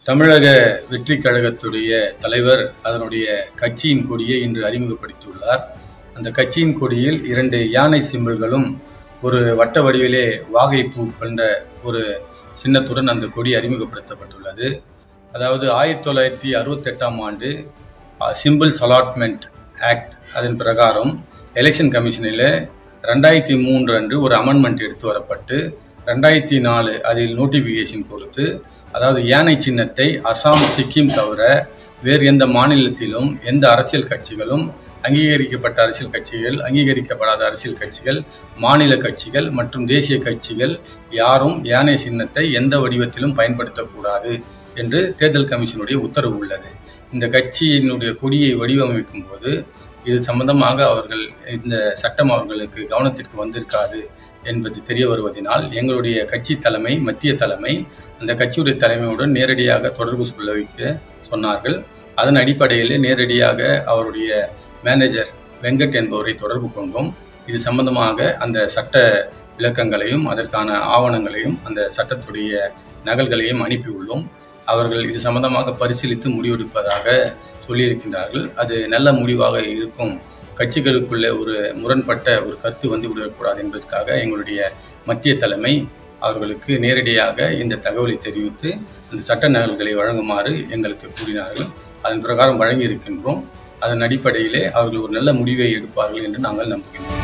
தமிழக வெற்றி கழகத்துடைய தலைவர் அதனுடைய கட்சியின் கொடியை இன்று அறிமுகப்படுத்தியுள்ளார் அந்த கட்சியின் கொடியில் இரண்டு யானை சிம்பிள்களும் ஒரு வட்ட வடிவிலே வாகை பூ கொண்ட ஒரு சின்னத்துடன் அந்த கொடி அறிமுகப்படுத்தப்பட்டுள்ளது அதாவது ஆயிரத்தி தொள்ளாயிரத்தி அறுபத்தெட்டாம் ஆண்டு சிம்பிள்ஸ் அலாட்மெண்ட் ஆக்ட் அதன் பிரகாரம் எலெக்ஷன் கமிஷனில் ரெண்டாயிரத்தி மூன்று அன்று ஒரு அமெண்ட்மெண்ட் எடுத்து வரப்பட்டு ரெண்டாயிரத்தி நாலு அதில் நோட்டிஃபிகேஷன் கொடுத்து அதாவது யானை சின்னத்தை அசாம் சிக்கிம் தவிர வேறு எந்த மாநிலத்திலும் எந்த அரசியல் கட்சிகளும் அங்கீகரிக்கப்பட்ட அரசியல் கட்சிகள் அங்கீகரிக்கப்படாத அரசியல் கட்சிகள் மாநில கட்சிகள் மற்றும் தேசிய கட்சிகள் யாரும் யானை சின்னத்தை எந்த வடிவத்திலும் பயன்படுத்தக்கூடாது என்று தேர்தல் கமிஷனுடைய உத்தரவு உள்ளது இந்த கட்சியினுடைய கொடியை வடிவமைக்கும் போது இது சம்பந்தமாக அவர்கள் இந்த சட்டம் அவர்களுக்கு கவனத்திற்கு வந்திருக்காது என்பது தெரிய வருவதனால் எங்களுடைய கட்சி தலைமை மத்திய தலைமை அந்த கட்சியுடைய தலைமையுடன் நேரடியாக தொடர்பு சொல்ல வைக்க சொன்னார்கள் அதன் அடிப்படையில் நேரடியாக அவருடைய மேனேஜர் வெங்கட் என்பவரை தொடர்பு கொண்டோம் இது சம்பந்தமாக அந்த சட்ட விளக்கங்களையும் அதற்கான ஆவணங்களையும் அந்த சட்டத்துடைய நகல்களையும் அனுப்பியுள்ளோம் அவர்கள் இது சம்பந்தமாக பரிசீலித்து முடிவெடுப்பதாக சொல்லியிருக்கின்றார்கள் அது நல்ல முடிவாக இருக்கும் கட்சிகளுக்குள்ளே ஒரு முரண்பட்ட ஒரு கருத்து வந்து விடக்கூடாது என்பதற்காக எங்களுடைய மத்திய தலைமை அவர்களுக்கு நேரடியாக இந்த தகவலை தெரிவித்து அந்த சட்ட நகல்களை வழங்குமாறு எங்களுக்கு கூறினார்கள் அதன் பிரகாரம் வழங்கி இருக்கின்றோம் அதன் அடிப்படையிலே அவர்கள் ஒரு நல்ல முடிவை எடுப்பார்கள் என்று நாங்கள் நம்புகின்றோம்